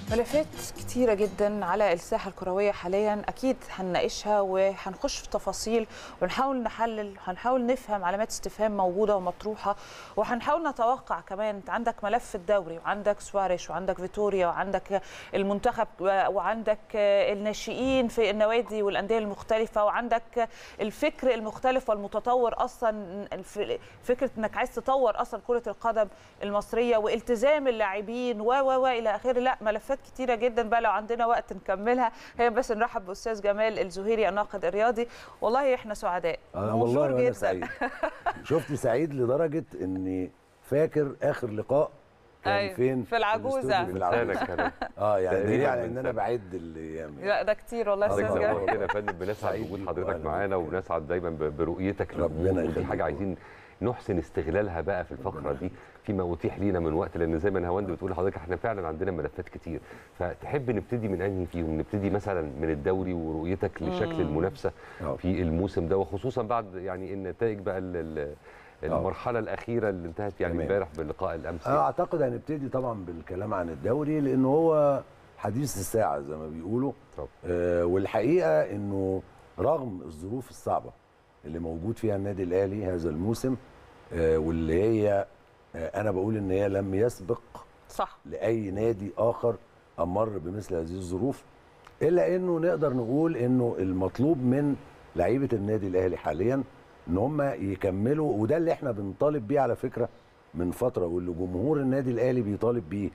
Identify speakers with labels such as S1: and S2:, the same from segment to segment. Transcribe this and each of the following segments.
S1: ملفات كتيرة جدا على الساحة الكروية حاليا أكيد هنناقشها وهنخش في تفاصيل ونحاول نحلل هنحاول نفهم علامات استفهام موجودة ومطروحة وهنحاول نتوقع كمان أنت عندك ملف الدوري وعندك سواريش وعندك فيتوريا وعندك المنتخب وعندك الناشئين في النوادي والأندية المختلفة وعندك الفكر المختلف والمتطور أصلا فكرة أنك عايز تطور أصلا كرة القدم المصرية والتزام اللاعبين و و و إلى آخره لا ملفات كتيره جدا بقى لو عندنا وقت نكملها هي بس نرحب باستاذ جمال الزهيري الناقد الرياضي والله احنا سعداء
S2: آه والله وانا سعيد شفت سعيد لدرجه اني فاكر اخر لقاء كان
S1: أيوة.
S2: فين
S1: في العجوزه
S2: في العجوزه اه يعني دليل على ان انا بعد الايام يعني.
S1: لا ده كتير والله
S3: حضرتك
S1: استاذ جمال
S3: نورتنا يا فندم بنسعد بوجود حضرتك معانا وبنسعد دايما برؤيتك
S2: ربنا
S3: ودي
S2: يخليك.
S3: حاجه عايزين نحسن استغلالها بقى في الفقره دي فيما اتيح لينا من وقت لان زي ما نهاوند بتقول لحضرتك احنا فعلا عندنا ملفات كتير فتحب نبتدي من انهي فيهم نبتدي مثلا من الدوري ورؤيتك لشكل المنافسه
S2: آه.
S3: في الموسم ده وخصوصا بعد يعني النتائج بقى ال- ال- المرحله الاخيره اللي انتهت يعني
S2: تمام.
S3: امبارح باللقاء الامس
S2: انا اعتقد هنبتدي طبعا بالكلام عن الدوري لان هو حديث الساعه زي ما بيقولوا
S3: طب.
S2: آه والحقيقه انه رغم الظروف الصعبه اللي موجود فيها النادي الاهلي هذا الموسم آه واللي هي آه انا بقول ان هي لم يسبق
S1: صح
S2: لاي نادي اخر امر بمثل هذه الظروف الا انه نقدر نقول انه المطلوب من لعيبه النادي الاهلي حاليا ان هم يكملوا وده اللي احنا بنطالب بيه على فكره من فتره واللي جمهور النادي الاهلي بيطالب بيه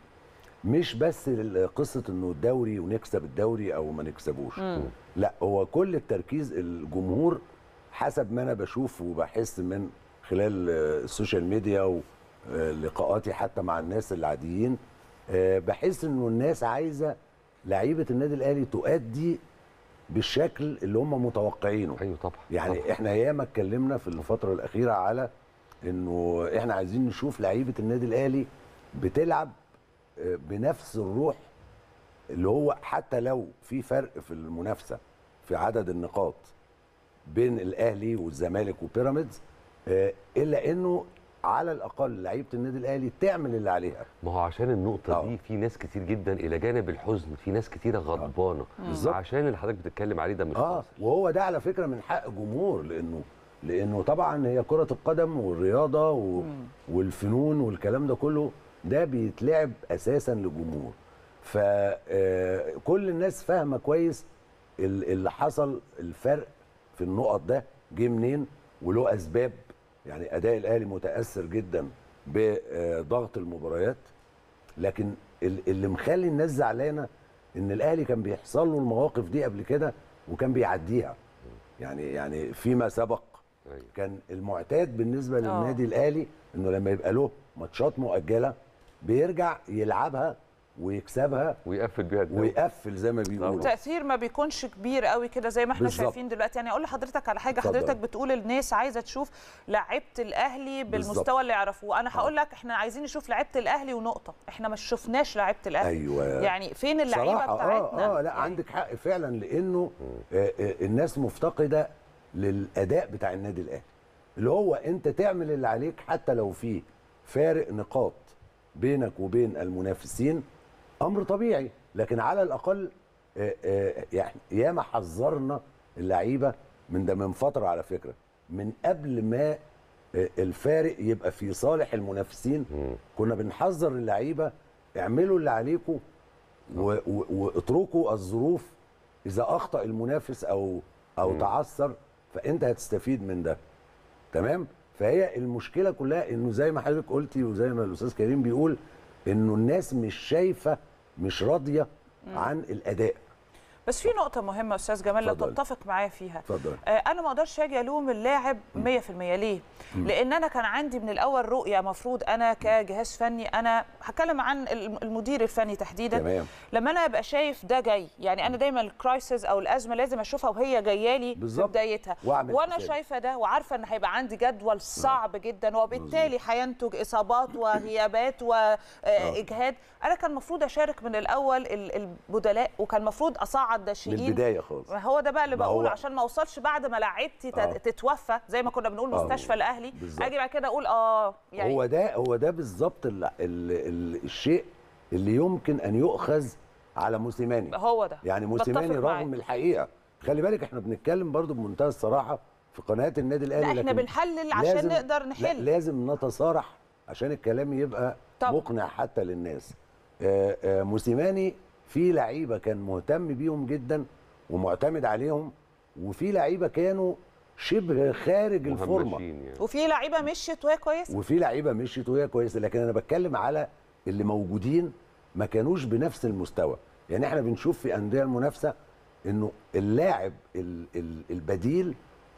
S2: مش بس قصه انه الدوري ونكسب الدوري او ما نكسبوش لا هو كل التركيز الجمهور حسب ما انا بشوف وبحس من خلال آه، السوشيال ميديا ولقاءاتي حتى مع الناس العاديين آه، بحس انه الناس عايزه لعيبه النادي الاهلي تؤدي بالشكل اللي هم متوقعينه
S3: ايوه طبعا
S2: يعني
S3: طبعا.
S2: احنا ياما اتكلمنا في الفتره الاخيره على انه احنا عايزين نشوف لعيبه النادي الاهلي بتلعب آه، بنفس الروح اللي هو حتى لو في فرق في المنافسه في عدد النقاط بين الاهلي والزمالك وبيراميدز آه، الا انه على الاقل لعيبه النادي الاهلي تعمل اللي عليها
S3: ما هو عشان النقطة
S2: آه.
S3: دي في ناس كتير جدا إلى جانب الحزن في ناس كتيرة غضبانة
S2: بالظبط.
S3: عشان اللي حضرتك بتتكلم عليه ده مش
S2: اه
S3: حاصل
S2: وهو ده على فكره من حق الجمهور لانه لانه طبعا هي كره القدم والرياضه و... والفنون والكلام ده كله ده بيتلعب اساسا للجمهور فكل الناس فاهمه كويس ال- اللي حصل الفرق في النقط ده جه منين وله اسباب يعني اداء الاهلي متاثر جدا بضغط المباريات لكن ال- اللي مخلي الناس زعلانه ان الاهلي كان بيحصل له المواقف دي قبل كده وكان بيعديها يعني يعني فيما سبق
S3: أيوة.
S2: كان المعتاد بالنسبه
S1: آه.
S2: للنادي الاهلي انه لما يبقى له ماتشات مؤجله بيرجع يلعبها ويكسبها
S3: ويقفل بيها الدوري
S2: ويقفل زي ما بيقولوا
S1: التاثير ما بيكونش كبير قوي كده زي ما احنا
S2: بالظبط.
S1: شايفين دلوقتي يعني اقول لحضرتك على حاجه
S2: اتفضل.
S1: حضرتك بتقول الناس عايزه تشوف لعيبه الاهلي
S2: بالظبط.
S1: بالمستوى اللي يعرفوه انا هقول لك احنا عايزين نشوف لعيبه الاهلي ونقطه احنا ما شفناش لعيبه الاهلي
S2: أيوة.
S1: يعني فين اللعيبه
S2: صراحة
S1: بتاعتنا
S2: اه اه لا
S1: يعني
S2: عندك حق فعلا لانه آه آه الناس مفتقده للاداء بتاع النادي الاهلي اللي هو انت تعمل اللي عليك حتى لو في فارق نقاط بينك وبين المنافسين امر طبيعي لكن على الاقل آه آه يعني ياما حذرنا اللعيبه من ده من فتره على فكره من قبل ما آه الفارق يبقى في صالح المنافسين كنا بنحذر اللعيبه اعملوا اللي عليكم و- و- واتركوا الظروف اذا اخطا المنافس او او تعثر فانت هتستفيد من ده تمام فهي المشكله كلها انه زي ما حضرتك قلتي وزي ما الاستاذ كريم بيقول انه الناس مش شايفه مش راضيه عن الاداء
S1: بس في نقطه مهمه استاذ جمال لو
S2: اتفضل.
S1: تتفق معايا فيها
S2: اتفضل
S1: آه، انا ما اقدرش اجي الوم اللاعب 100% ليه لان انا كان عندي من الاول رؤيه مفروض انا كجهاز فني انا هتكلم عن الم- المدير الفني تحديدا
S2: تمام
S1: لما انا ابقى شايف ده جاي يعني انا دايما الكرايسيس او الازمه لازم اشوفها وهي جايه لي في
S2: بالظبط.
S1: بدايتها
S2: وأعمل
S1: وانا
S2: حسابي.
S1: شايفه ده وعارفه ان هيبقى عندي جدول صعب جدا وبالتالي هينتج اصابات وغيابات واجهاد انا كان المفروض اشارك من الاول ال- البدلاء وكان المفروض اصعد
S2: من
S1: ناشئين
S2: البدايه خالص
S1: هو ده بقى اللي
S2: ما هو-
S1: بقوله عشان ما اوصلش بعد ما لعيبتي تت-
S2: آه.
S1: تتوفى زي ما كنا بنقول
S2: آه.
S1: مستشفى الاهلي
S2: بالظبط.
S1: اجي بعد كده اقول اه يعني
S2: هو ده هو ده بالظبط ال- ال- ال- الشيء اللي يمكن ان يؤخذ على موسيماني
S1: هو ده
S2: يعني
S1: بتفق
S2: موسيماني
S1: معاك.
S2: رغم الحقيقه خلي بالك احنا بنتكلم برضو بمنتهى الصراحه في قناه النادي الاهلي
S1: لا احنا
S2: لكن
S1: بنحلل عشان
S2: لازم-
S1: نقدر
S2: لا
S1: نحل
S2: لازم نتصارح عشان الكلام يبقى
S1: طبعا.
S2: مقنع حتى للناس آه، آه، موسيماني في لعيبه كان مهتم بيهم جدا ومعتمد عليهم وفي لعيبه كانوا شبه خارج الفورمه
S3: مهمشين يعني.
S1: وفي لعيبه مشيت وهي كويسه
S2: وفي لعيبه مشيت وهي كويسه لكن انا بتكلم على اللي موجودين ما كانوش بنفس المستوى يعني احنا بنشوف في انديه المنافسه انه اللاعب ال- ال- البديل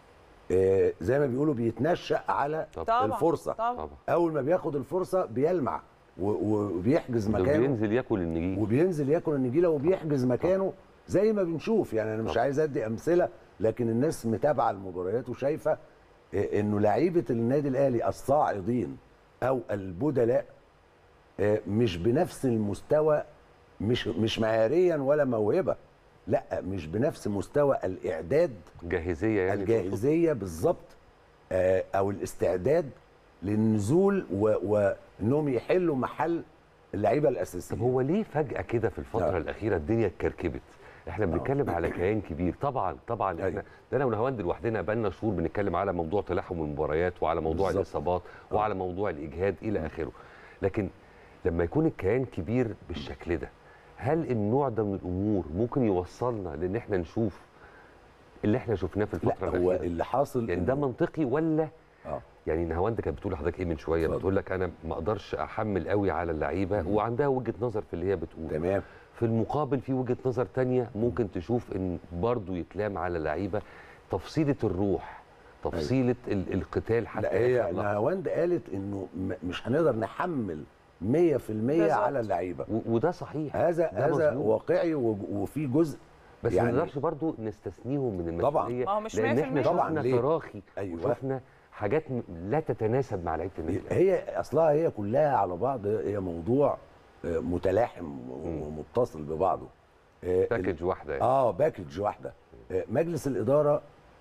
S2: آه، زي ما بيقولوا بيتنشأ على
S1: طبعا
S2: الفرصه
S1: طبعا
S3: طبعا
S2: اول ما بياخد الفرصه بيلمع و- وبيحجز
S3: ده
S2: مكانه
S3: بينزل ياكل النجيل
S2: وبينزل ياكل النجيله وبيحجز مكانه زي ما بنشوف يعني انا مش
S3: طبعا.
S2: عايز ادي امثله لكن الناس متابعه المباريات وشايفه إيه، انه لعيبه النادي الاهلي الصاعدين او البدلاء آه، مش بنفس المستوى مش مش مهاريا ولا موهبه لا مش بنفس مستوى الاعداد
S3: جاهزيه يعني
S2: الجاهزيه بالظبط آه، او الاستعداد للنزول و- وانهم يحلوا محل اللعيبه الاساسيه
S3: طب هو ليه فجأة كده في الفترة
S2: آه.
S3: الأخيرة الدنيا اتكركبت؟ احنا بنتكلم على كيان كبير طبعا طبعا احنا
S2: أيوة.
S3: ده انا ونهاوند لوحدنا بقالنا شهور بنتكلم على موضوع تلاحم المباريات وعلى موضوع
S2: بالظبط.
S3: الاصابات وعلى موضوع الاجهاد الى اخره لكن لما يكون الكيان كبير بالشكل ده هل النوع ده من الامور ممكن يوصلنا لان احنا نشوف اللي احنا شفناه في الفتره
S2: لا هو
S3: الاخيره
S2: اللي حاصل
S3: يعني ده
S2: إنه-
S3: منطقي ولا
S2: اه
S3: يعني نهاوند كانت بتقول لحضرتك ايه من شويه
S2: اتفضل.
S3: بتقول لك انا ما اقدرش احمل قوي على اللعيبه وعندها وجهه نظر في اللي هي بتقول
S2: تمام
S3: في المقابل في وجهه نظر تانية ممكن تشوف ان برضو يتلام على لعيبه تفصيله الروح تفصيله ال- القتال حتى
S2: لا هي
S3: آخر لحظة.
S2: نهاوند قالت انه م- مش هنقدر نحمل 100%
S1: بالظبط.
S2: على اللعيبه
S3: و- وده صحيح
S2: هذا
S3: ده
S2: هذا
S3: مظبوط.
S2: واقعي وج- وفي جزء
S3: بس
S2: يعني-
S3: ما نقدرش برضو نستثنيهم من
S2: طبعاً.
S3: المسؤوليه
S1: ما هو مش
S3: لان احنا
S1: 100%.
S2: طبعاً،
S3: شفنا
S2: ليه؟
S3: تراخي
S2: أيوة.
S3: وشفنا حاجات م- لا تتناسب مع لعيبه النادي الأهلي.
S2: هي اصلها هي كلها على بعض هي موضوع آه، متلاحم ومتصل ببعضه آه،
S3: باكج واحده يعني.
S2: اه باكج واحده آه، مجلس الاداره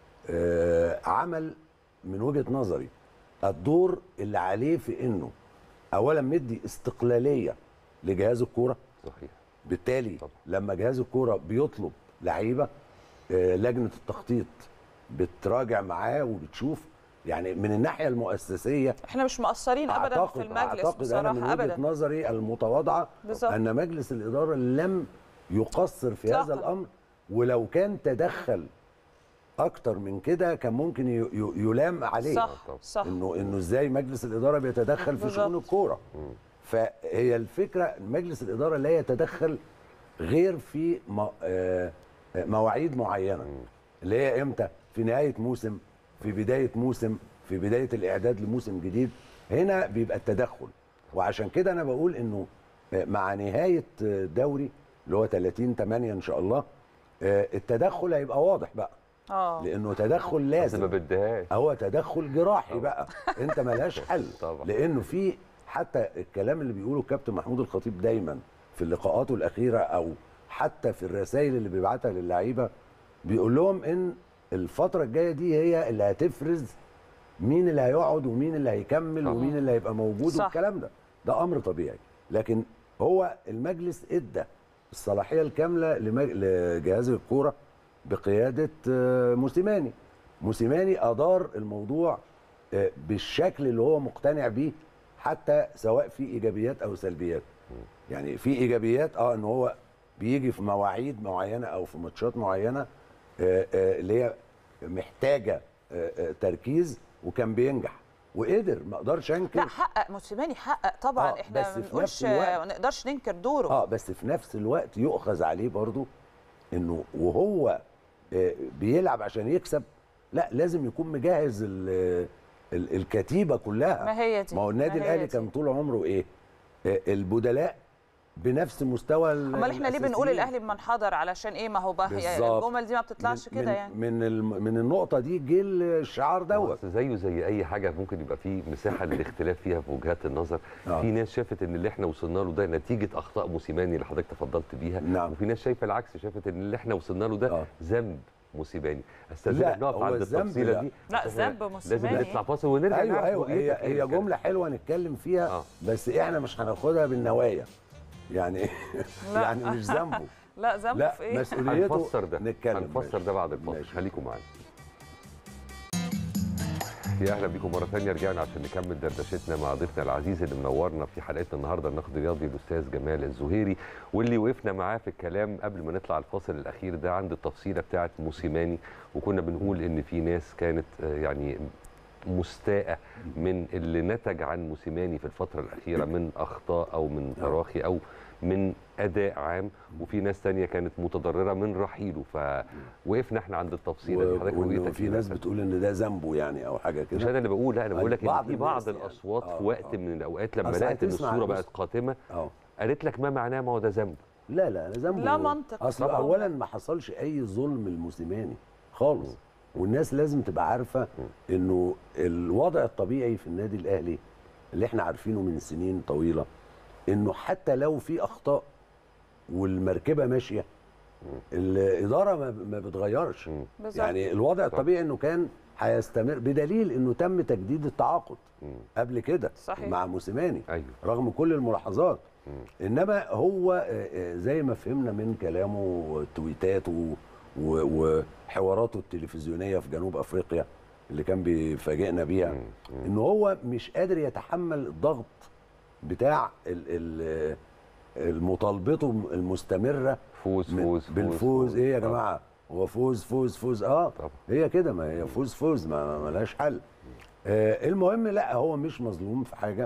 S2: آه، عمل من وجهه نظري الدور اللي عليه في انه اولا مدي استقلاليه لجهاز الكوره
S3: صحيح
S2: بالتالي
S3: طبعا.
S2: لما جهاز الكوره بيطلب لعيبه آه، لجنه التخطيط بتراجع معاه وبتشوف يعني من الناحيه المؤسسيه
S1: احنا مش مقصرين ابدا في المجلس
S2: اعتقد انا من
S1: بصراحه
S2: وجهه
S1: ابدا
S2: نظري المتواضعه
S1: بالظبط.
S2: ان مجلس الاداره لم يقصر في هذا
S1: إطلاقاً.
S2: الامر ولو كان تدخل اكتر من كده كان ممكن ي- ي- يلام عليه
S1: صح
S3: طبعاً.
S1: صح
S2: انه انه ازاي مجلس الاداره بيتدخل في شؤون
S1: بالظبط.
S2: الكوره فهي الفكره مجلس الاداره لا يتدخل غير في م- آه، آه، مواعيد معينه اللي هي امتى في نهايه موسم في بدايه موسم في بدايه الاعداد لموسم جديد هنا بيبقى التدخل وعشان كده انا بقول انه آه، مع نهايه آه، دوري اللي هو 30 8 ان شاء الله آه، التدخل هيبقى واضح بقى
S1: اه
S2: لانه تدخل
S3: بس ما
S2: لازم
S3: بديهاش
S2: هو تدخل جراحي بقى انت ملهاش حل
S3: طبعا.
S2: لانه في حتى الكلام اللي بيقوله الكابتن محمود الخطيب دايما في لقاءاته الاخيره او حتى في الرسائل اللي بيبعتها للعيبه بيقول لهم ان الفتره الجايه دي هي اللي هتفرز مين اللي هيقعد ومين اللي هيكمل
S3: طبعا.
S2: ومين اللي هيبقى موجود
S1: صح.
S2: والكلام ده ده امر طبيعي لكن هو المجلس ادى الصلاحيه الكامله لمج... لجهاز الكوره بقياده آه، موسيماني موسيماني ادار الموضوع آه، بالشكل اللي هو مقتنع بيه حتى سواء في ايجابيات او سلبيات يعني في ايجابيات اه ان هو بيجي في مواعيد معينه او في ماتشات معينه آه، آه، اللي هي محتاجه آه، آه، تركيز وكان بينجح وقدر ما اقدرش انكر
S1: لا حقق موسيماني حقق طبعا
S2: آه،
S1: احنا
S2: بس
S1: ما
S2: في
S1: بنقولش
S2: نفس الوقت-
S1: ما نقدرش ننكر دوره
S2: اه بس في نفس الوقت يؤخذ عليه برضو انه وهو آه، بيلعب عشان يكسب لا لازم يكون مجهز ال- ال- الكتيبه كلها
S1: ما هي دي
S2: ما هو النادي
S1: ما هي
S2: الاهلي
S1: دي.
S2: كان طول عمره ايه آه، البدلاء بنفس مستوى ال-
S1: امال احنا ليه بنقول
S2: الأساسيين.
S1: الاهلي بمنحدر علشان ايه ما هو بقى هي
S2: بالظبط.
S1: الجمل دي ما بتطلعش
S2: من-
S1: كده
S2: من-
S1: يعني
S2: من الم- من النقطه دي جه الشعار دوت
S3: بس زيه زي اي حاجه ممكن يبقى فيه مساحه للاختلاف فيها في وجهات النظر
S2: آه.
S3: في ناس شافت ان اللي احنا وصلنا له ده نتيجه اخطاء موسيماني اللي حضرتك تفضلت بيها
S2: نعم.
S3: وفي ناس شايفه العكس شافت ان اللي احنا وصلنا له ده
S2: آه.
S3: ذنب موسيماني
S2: لا،
S3: استاذنك نقف
S2: هو
S3: عند
S2: الذنب
S3: التفصيله
S2: لا.
S3: دي
S1: لا،
S3: عشان إحنا
S1: ذنب موسيماني.
S3: لازم نطلع فاصل ونرجع
S2: ايوه
S3: نعرف
S2: ايوه هي
S3: رؤيتك إيه
S2: هي
S3: الكلام.
S2: جمله حلوه نتكلم فيها
S3: آه.
S2: بس احنا مش هناخدها بالنوايا يعني
S1: لا.
S2: يعني مش ذنبه
S1: لا ذنبه
S2: لا
S1: في ايه
S2: مسؤوليته
S3: هنفسر ده
S2: نتكلم
S3: هنفسر
S2: ماشي.
S3: ده بعد الفاصل
S2: ماشي.
S3: خليكم معانا يا اهلا بيكم مره ثانيه رجعنا عشان نكمل دردشتنا مع ضيفنا العزيز اللي منورنا في حلقتنا النهارده النقد الرياضي الاستاذ جمال الزهيري واللي وقفنا معاه في الكلام قبل ما نطلع الفاصل الاخير ده عند التفصيله بتاعه موسيماني وكنا بنقول ان في ناس كانت آه، يعني مستاءة من اللي نتج عن موسيماني في الفترة الأخيرة من أخطاء أو من تراخي أو من أداء عام وفي ناس تانية كانت متضررة من رحيله فوقفنا احنا عند التفصيلة دي حضرتك
S2: وإنه
S3: رؤيتك
S2: في
S3: إيه
S2: ناس
S3: مثلاً؟
S2: بتقول ان ده ذنبه يعني او حاجه
S3: مش
S2: كده
S3: انا اللي بقول لا انا بقول لك
S2: بعض
S3: ان في بعض
S2: الناس يعني.
S3: الاصوات
S2: آه،
S3: في وقت
S2: آه.
S3: من الاوقات لما
S2: أصل
S3: لقت ان
S2: هتسمع
S3: الصوره
S2: بص.
S3: بقت قاتمه
S2: اه
S3: قالت لك ما معناه ما هو ده ذنب
S2: لا لا ده ذنبه
S1: لا منطق
S2: اصل
S1: طبعاً.
S2: اولا ما حصلش اي ظلم الموسيماني خالص والناس لازم تبقى عارفه انه الوضع الطبيعي في النادي الاهلي اللي احنا عارفينه من سنين طويله انه حتى لو في اخطاء والمركبه ماشيه الاداره ما ما بتغيرش
S1: بالظبط.
S2: يعني الوضع الطبيعي انه كان هيستمر بدليل انه تم تجديد التعاقد قبل كده
S1: صحيح.
S2: مع موسيماني
S3: ايوه
S2: رغم كل الملاحظات انما هو آه، آه، زي ما فهمنا من كلامه وتويتاته و- وحواراته التلفزيونيه في جنوب افريقيا اللي كان بيفاجئنا بيها ان هو مش قادر يتحمل الضغط بتاع ال- ال- المطالبته المستمره
S3: فوز
S2: من-
S3: فوز
S2: بالفوز ايه يا
S3: طبعاً.
S2: جماعه هو فوز فوز فوز اه
S3: طبعاً.
S2: هي كده ما هي فوز فوز ما ما لهاش حل آه المهم لا هو مش مظلوم في حاجه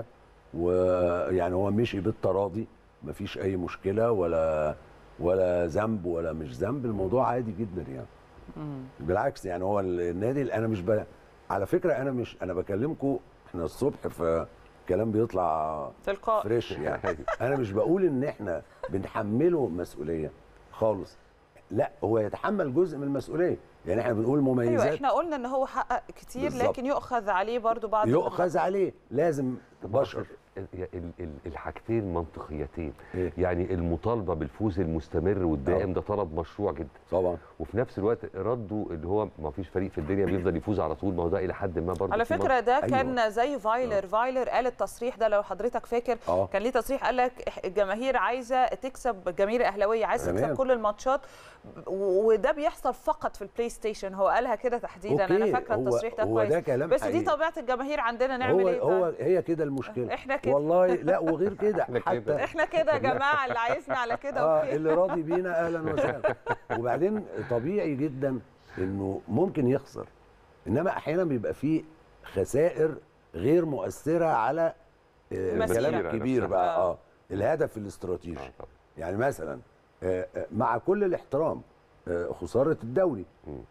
S2: ويعني هو مشي بالتراضي ما فيش اي مشكله ولا ولا ذنب ولا مش ذنب الموضوع عادي جدا يعني بالعكس يعني هو النادي انا مش ب... على فكره انا مش انا بكلمكم احنا الصبح فالكلام بيطلع
S1: تلقائي
S2: فريش يعني انا مش بقول ان احنا بنحمله مسؤوليه خالص لا هو يتحمل جزء من المسؤوليه يعني احنا بنقول
S1: ايوه
S2: مميزات
S1: احنا قلنا ان هو حقق كتير
S2: بالظبط.
S1: لكن يؤخذ عليه برضو بعض
S2: يؤخذ عليه لازم بشر
S3: ال- ال- ال- الحاجتين منطقيتين
S2: إيه؟
S3: يعني المطالبه بالفوز المستمر والدائم
S2: آه.
S3: ده طلب مشروع جدا
S2: طبعا
S3: وفي نفس الوقت رده اللي هو ما فيش فريق في الدنيا بيفضل يفوز على طول ما هو ده الى حد ما برضه
S1: على
S3: في
S1: فكره ده
S2: أيوة.
S1: كان زي فايلر فايلر قال التصريح ده لو حضرتك فاكر
S2: آه.
S1: كان ليه تصريح قال لك إح- الجماهير عايزه تكسب الجماهير الاهلاويه عايزه
S2: تمام.
S1: تكسب كل الماتشات و- وده بيحصل فقط في البلاي ستيشن هو قالها كده تحديدا انا
S2: أوكي،
S1: فاكره
S2: هو-
S1: التصريح ده
S2: هو
S1: كويس
S2: ده كلام
S1: بس دي
S2: حقيقي.
S1: طبيعه الجماهير عندنا نعمل
S2: هو
S1: ايه
S2: هو
S1: طيب؟
S2: هي كده المشكله
S1: إحنا كده.
S2: والله لا وغير كده
S3: إحنا كده.
S2: حتى
S1: احنا كده يا جماعه اللي عايزنا على كده
S2: اه
S1: اوكي
S2: اللي راضي بينا اهلا وسهلا وبعدين طبيعي جدا انه ممكن يخسر انما احيانا بيبقى فيه خسائر غير مؤثره على آه،
S1: المسيرة
S2: الكلام
S3: نفسها.
S2: الكبير بقى
S1: آه.
S2: اه الهدف الاستراتيجي
S3: آه، طبعاً.
S2: يعني مثلا آه، آه، مع كل الاحترام آه، خساره الدوري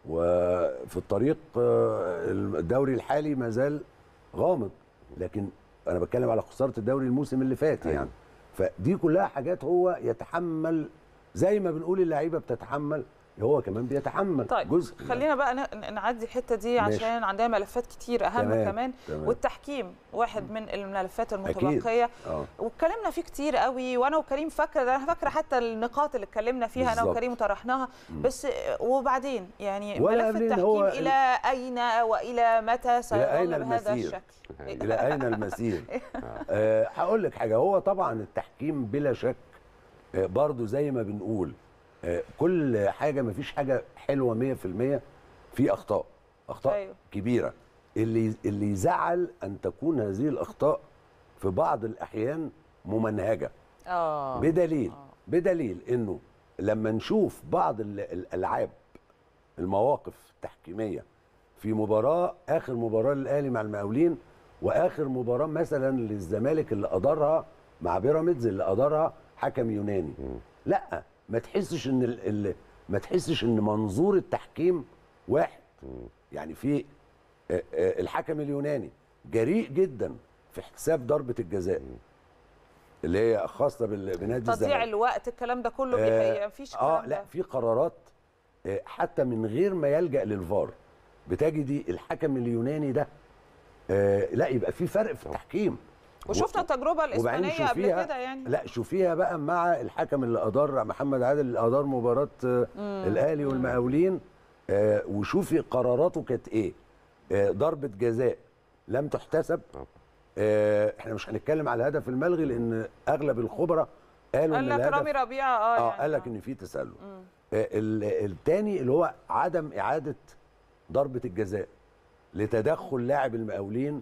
S2: وفي الطريق آه، الدوري الحالي ما زال غامض لكن انا بتكلم على خساره الدوري الموسم اللي فات
S3: أيوة.
S2: يعني فدي كلها حاجات هو يتحمل زي ما بنقول اللعيبه بتتحمل هو كمان بيتحمل
S1: طيب
S2: جزء
S1: خلينا بقى ن- نعدي الحته دي
S2: ماشي.
S1: عشان عندنا ملفات كتير اهم
S2: تمام،
S1: كمان
S2: تمام.
S1: والتحكيم واحد من الملفات
S2: أكيد.
S1: المتبقيه
S2: اه
S1: واتكلمنا فيه كتير قوي وانا وكريم فاكره ده انا فاكره حتى النقاط اللي اتكلمنا فيها انا
S2: بالظبط.
S1: وكريم وطرحناها بس وبعدين يعني
S2: ولا
S1: ملف
S2: قبلين
S1: التحكيم
S2: هو
S1: الى اين والى متى سيظل
S2: أين
S1: بهذا
S2: المسير؟
S1: الشكل
S2: الى اين المسير آه، هقول لك حاجه هو طبعا التحكيم بلا شك آه، برضو زي ما بنقول آه، كل حاجه ما فيش حاجه حلوه 100% في اخطاء اخطاء
S1: أيوه.
S2: كبيره اللي اللي يزعل ان تكون هذه الاخطاء في بعض الاحيان ممنهجه
S1: اه
S2: بدليل بدليل انه لما نشوف بعض ال- الالعاب المواقف التحكيميه في مباراه اخر مباراه للاهلي مع المقاولين واخر مباراه مثلا للزمالك اللي ادارها مع بيراميدز اللي ادارها حكم يوناني لا ما تحسش ان ال ال ما تحسش ان منظور التحكيم واحد يعني في آه، آه، الحكم اليوناني جريء جدا في حساب ضربه الجزاء اللي هي خاصه بال- بنادي
S1: تضييع
S2: الزمالك
S1: الوقت الكلام ده كله
S2: آه،
S1: بيحقق مفيش
S2: اه
S1: الكلام
S2: لا
S1: ده.
S2: في قرارات آه، حتى من غير ما يلجا للفار بتجدي الحكم اليوناني ده آه، لا يبقى في فرق في التحكيم
S1: وشفنا التجربه
S2: وبعدين
S1: الاسبانيه قبل
S2: شوفيها
S1: كده يعني
S2: لا شوفيها بقى مع الحكم اللي ادار محمد عادل اللي ادار مباراه آه، الاهلي والمقاولين آه، وشوفي قراراته كانت ايه آه، ضربه جزاء لم تحتسب
S3: طبعاً.
S2: آه، احنا مش هنتكلم على الهدف الملغي لان اغلب الخبراء قالوا
S1: قال
S2: ان
S1: لك رامي
S2: الهدف
S1: ربيعه اه
S2: اه
S1: يعني
S2: قال لك ان في تسلل آه، ال- التاني اللي هو عدم اعاده ضربه الجزاء لتدخل لاعب المقاولين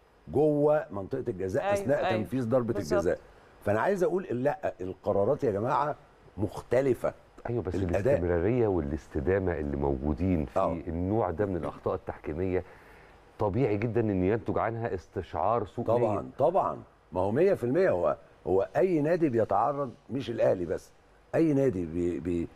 S2: جوه منطقه الجزاء
S1: أيوة،
S2: اثناء
S1: أيوة.
S2: تنفيذ ضربه
S1: بالظبط.
S2: الجزاء فانا عايز اقول لا القرارات يا جماعه مختلفه
S3: ايوه بس
S2: الأداء.
S3: الاستمراريه والاستدامه اللي موجودين في
S2: آه.
S3: النوع ده من الاخطاء التحكيميه طبيعي جدا ان ينتج عنها استشعار سوء
S2: طبعا
S3: نية.
S2: طبعا ما هو 100% هو هو اي نادي بيتعرض مش الاهلي بس اي نادي بي بي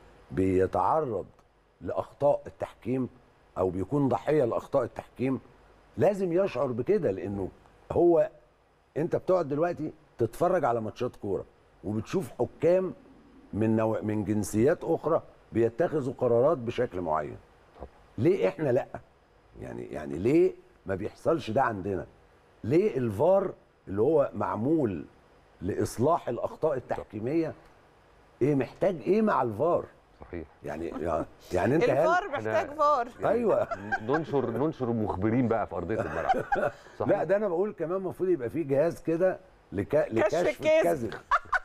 S2: بيتعرض لاخطاء التحكيم او بيكون ضحيه لاخطاء التحكيم لازم يشعر بكده لانه هو انت بتقعد دلوقتي تتفرج على ماتشات كوره وبتشوف حكام من نوع من جنسيات اخرى بيتخذوا قرارات بشكل معين
S3: طبعا.
S2: ليه احنا لا يعني يعني ليه ما بيحصلش ده عندنا ليه الفار اللي هو معمول لاصلاح الاخطاء التحكيميه ايه محتاج ايه مع الفار
S3: صحيح
S2: يعني يعني, يعني انت هل
S1: الفار محتاج فار
S2: ايوه
S3: ننشر ننشر مخبرين بقى في ارضيه الملعب صحيح
S2: لا ده انا بقول كمان المفروض يبقى فيه جهاز كده لك... لكشف
S1: الكذب.
S2: الكذب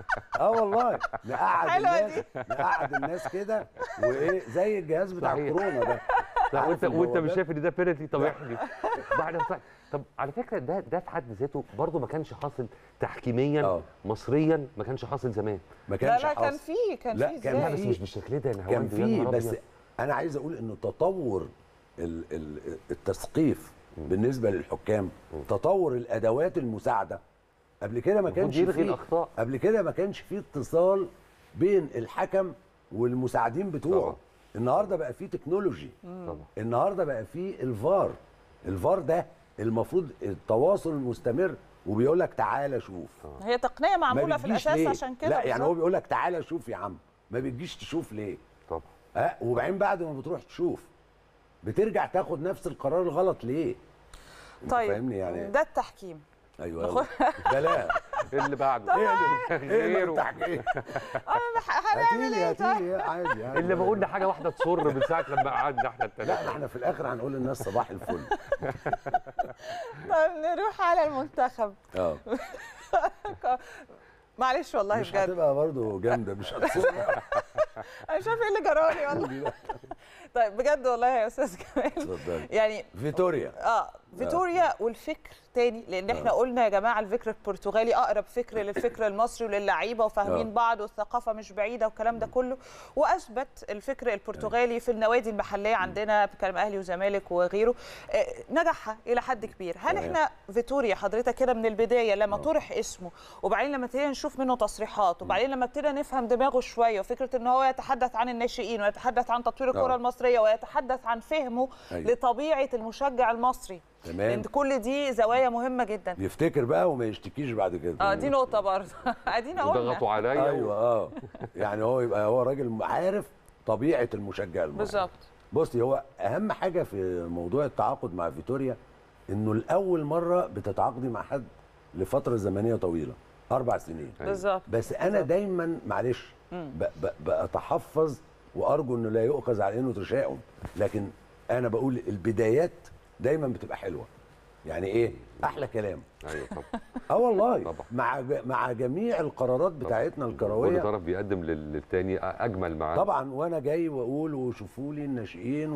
S2: اه والله نقعد
S1: حلوة
S2: الناس نقعد الناس كده وايه زي الجهاز بتاع
S3: صحيح.
S2: الكورونا ده
S3: لا
S2: عارف
S3: وانت وانت مش
S2: البوابات؟
S3: شايف ان ده بينالتي طب احلف بعد صح طب على فكره ده ده في حد ذاته برضه ما كانش حاصل تحكيميا
S2: آه.
S3: مصريا ما كانش حاصل زمان
S2: ما
S1: لا
S2: كانش
S1: لا كان
S2: حاصل.
S1: في كان
S2: لا،
S1: في
S2: كان
S3: لا
S1: ازاي
S3: بس
S2: في-
S3: مش بالشكل ده يا
S2: كان
S3: نهاوند، يا
S2: في
S3: نهار
S2: بس
S3: أبيض.
S2: انا عايز اقول ان تطور ال- ال- التثقيف بالنسبه للحكام تطور الادوات المساعده قبل كده ما
S3: المفروض
S2: كانش
S3: يلغي
S2: فيه
S3: الأخطاء.
S2: قبل كده ما كانش فيه اتصال بين الحكم والمساعدين بتوعه
S3: طبعا.
S2: النهارده بقى فيه تكنولوجي
S3: طبعا
S2: النهارده بقى فيه الفار الفار ده المفروض التواصل المستمر وبيقول لك تعالى شوف
S1: هي تقنيه
S2: ما
S1: معموله في
S2: بتجيش
S1: الاساس
S2: ليه؟
S1: عشان كده
S2: لا يعني هو
S1: بالظبط.
S2: بيقول لك تعالى شوف يا عم ما بتجيش تشوف ليه
S3: طبعا
S2: ها وبعدين بعد ما بتروح تشوف بترجع تاخد نفس القرار الغلط ليه أنت
S1: طيب
S2: فاهمني يعني
S1: ده التحكيم
S2: ايوه
S1: ناخد-
S2: يلا. بلا
S3: إيه اللي بعده
S2: ايه اللي ايه اللي
S3: غيره
S2: التحكيم
S1: انا بح- هنعمل
S2: هاتيلي
S1: ايه طيب
S2: هاتيلي عادي عادي
S3: اللي بقول حاجه واحده تصر من ساعه لما قعدنا احنا
S2: لا
S3: الثلاثه
S2: ما احنا في الاخر هنقول للناس صباح الفل
S1: طيب نروح على المنتخب
S2: اه
S1: معلش والله
S2: مش
S1: بجد
S2: هتبقى برضه جامده مش هتصور
S1: انا مش عارفه ايه اللي جرالي والله طيب بجد والله يا استاذ كمال
S2: اتفضلي
S1: يعني
S2: فيتوريا
S1: اه فيتوريا والفكر تاني لان احنا قلنا يا جماعه الفكر البرتغالي اقرب فكر للفكر المصري وللعيبه وفاهمين
S2: آه.
S1: بعض والثقافه مش بعيده والكلام ده كله واثبت الفكر البرتغالي في النوادي المحليه عندنا بكلام اهلي وزمالك وغيره آه، نجح الى حد كبير هل
S2: تمام.
S1: احنا فيتوريا حضرتك كده من البدايه لما طرح اسمه وبعدين لما ابتدينا نشوف منه تصريحات وبعدين لما ابتدينا نفهم دماغه شويه وفكره ان هو يتحدث عن الناشئين ويتحدث عن تطوير الكره
S2: آه.
S1: المصريه ويتحدث عن فهمه
S2: أيوة.
S1: لطبيعه المشجع المصري
S2: تمام.
S1: لان كل دي زوايا مهمه جدا
S2: يفتكر بقى وما يشتكيش بعد كده
S1: اه دي نقطه برضه ادينا
S3: وضغطوا
S1: قلنا
S3: عليا
S2: ايوه اه يعني هو يبقى هو راجل عارف طبيعه المشجع المصري
S1: بالظبط
S2: بصي هو اهم حاجه في موضوع التعاقد مع فيتوريا انه لاول مره بتتعاقدي مع حد لفتره زمنيه طويله اربع سنين
S1: بالظبط
S2: بس انا دايما معلش ب- ب- بتحفظ وارجو انه لا يؤخذ على انه تشاؤم لكن انا بقول البدايات دايما بتبقى حلوه يعني ايه احلى كلام
S3: ايوه طبعا
S2: اه والله
S3: طبعا.
S2: مع ج- مع جميع القرارات بتاعتنا
S3: كل
S2: الكرويه
S3: طرف بيقدم لل- للتاني اجمل معاه
S2: طبعا وانا جاي واقول وشوفوا لي الناشئين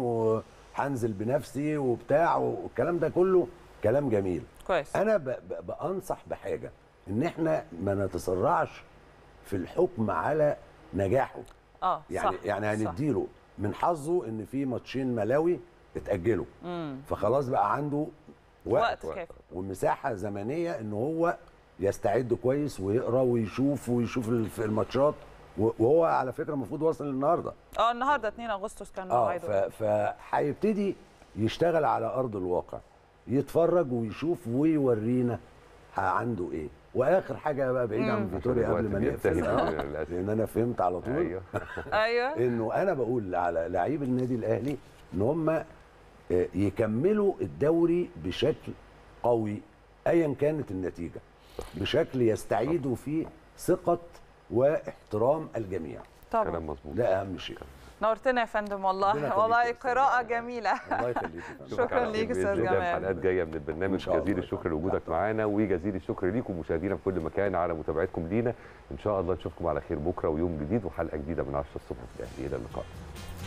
S2: وهنزل بنفسي وبتاع والكلام ده كله كلام جميل
S1: كويس
S2: انا ب ب بانصح بحاجه ان احنا ما نتسرعش في الحكم على نجاحه
S1: اه
S2: يعني
S1: صح
S2: يعني
S1: صح.
S2: هنديله من حظه ان في ماتشين ملاوي اتاجلوا فخلاص بقى عنده وقت,
S1: وقت كافي
S2: ومساحه زمنيه ان هو يستعد كويس ويقرا ويشوف ويشوف الف- الماتشات و- وهو على فكره المفروض واصل النهارده
S1: اه النهارده 2 اغسطس كان
S2: اه
S1: موعده
S2: ف- فهيبتدي يشتغل على ارض الواقع يتفرج ويشوف ويورينا ه- عنده ايه واخر حاجه بقى بعيد عن فيتوريا
S3: الوقت
S2: قبل ما
S3: بينتهي
S2: نقفل آه،
S3: للأسف.
S2: لان انا فهمت على طول
S3: ايوه
S1: ايوه
S2: انه انا بقول على لعيب النادي الاهلي ان هم آه، يكملوا الدوري بشكل قوي ايا كانت النتيجه بشكل يستعيدوا فيه ثقه واحترام الجميع
S1: طبعا
S3: كلام مظبوط
S2: ده اهم شيء
S1: نورتنا يا فندم
S2: ربنا
S1: والله
S2: يخليك
S1: والله
S2: يا أستاذ
S1: قراءه
S2: جمال.
S1: جميله
S2: الله يخليك يا فندم.
S1: شكراً
S3: على خير
S1: ليك
S3: بإذن
S1: أستاذ
S3: الله
S1: جمال.
S3: في حلقات جايه من
S2: إن
S3: البرنامج
S2: شاء الله
S3: جزيل
S2: يا
S3: الشكر
S2: فندم.
S3: لوجودك معانا وجزيل الشكر ليكم مشاهدينا في كل مكان على متابعتكم لينا ان شاء الله نشوفكم على خير بكره ويوم جديد وحلقه جديده من 10 الصبح في الاهلي الى اللقاء